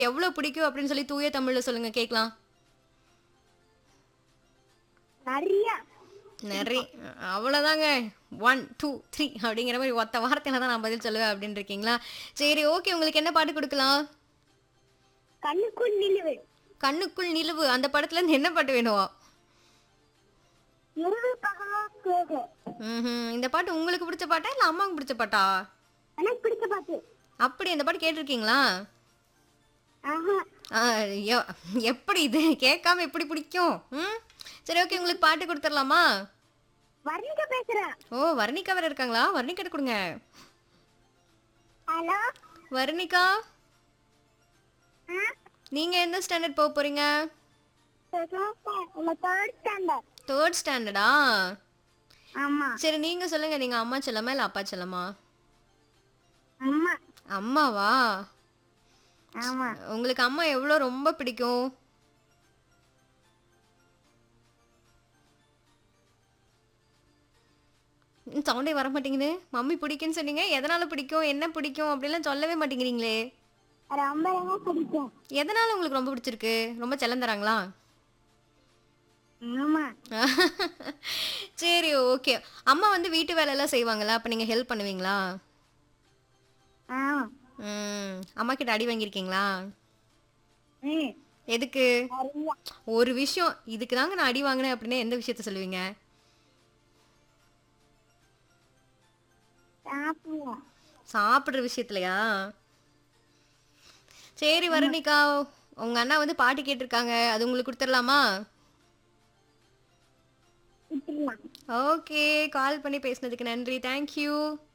எவ்வளவு பிடிக்கும் அப்படின்னு சொல்லி தூய தமிழ்ல சொல்லுங்க கேக்கலாம் நிறைய நிறைய அவ்வளோதாங்க ஒன் டூ த்ரீ அப்படிங்கிற மாதிரி ஒத்த வார்த்தையில தான் நான் பதில் சொல்லுவேன் அப்படின்னு இருக்கீங்களா சரி ஓகே உங்களுக்கு என்ன பாட்டு கொடுக்கலாம் கண்ணுக்குள் நிலுவு கண்ணுக்குள் நிலவு அந்த படத்துல இருந்து என்ன பாட்டு வேணும் இரவு பகலோ கேது ம்ஹும். இந்த பாட்டு உங்களுக்கு பிடிச்ச பாட்டா இல்ல அம்மாவுக்கு பிடிச்ச பாட்டா எனக்கு பிடிச்ச பாட்டு அப்படி இந்த பாட்டு கேட்டிருக்கீங்களா ஆஹா ஆ, எ- எப்படி இது கேட்காம எப்படி பிடிக்கும் ம் சரி ஓகே உங்களுக்கு பாட்டு கொடுத்துடலாமா வர்ணிக்க பேசுறேன் ஓ வர்ணிகா வேற இருக்காங்களா வர்ணிக்கிட்ட கொடுங்க ஹலோ வர்ணிகா நீங்க எந்த ஸ்டாண்டர்ட் போக போறீங்க தேர்ட் ஸ்டாண்டர்ட் தேர்ட் ஸ்டாண்டர்டா ஆமா சரி நீங்க சொல்லுங்க நீங்க அம்மா செல்லமா இல்ல அப்பா செல்லமா அம்மா அம்மாவா ஆமா உங்களுக்கு அம்மா எவ்வளோ ரொம்ப பிடிக்கும் சவுண்டே வர மாட்டேங்குது மம்மி பிடிக்குன்னு சொன்னீங்க எதனால பிடிக்கும் என்ன பிடிக்கும் அப்படிலாம் சொல்லவே மாட்டேங்கிறீங்களே ரொம்ப ரொம்ப பிடிக்கும் எதனால உங்களுக்கு ரொம்ப பிடிச்சிருக்கு ரொம்ப செல்லம் தராங்களா ஆமா சரி ஓகே அம்மா வந்து வீட்டு வேலையெல்லாம் செய்வாங்களா அப்போ நீங்கள் ஹெல்ப் பண்ணுவீங்களா ஆமா ம் அம்மா கிட்ட அடி வாங்கியிருக்கீங்களா ம் எதுக்கு நிறைய ஒரு விஷயம் இதுக்கு தாங்க நான் அடி வாங்கினேன் அப்படின்னு எந்த விஷயத்த சொல்லுவீங்க சாப்பிடுவோம் சாப்பிடுற விஷயத்துலயா சரி வருணிகா உங்க அண்ணா வந்து பாட்டு கேட்டிருக்காங்க அது உங்களுக்கு கொடுத்துடலாமா விட்டுலாம் ஓகே கால் பண்ணி பேசினதுக்கு நன்றி தேங்க்யூ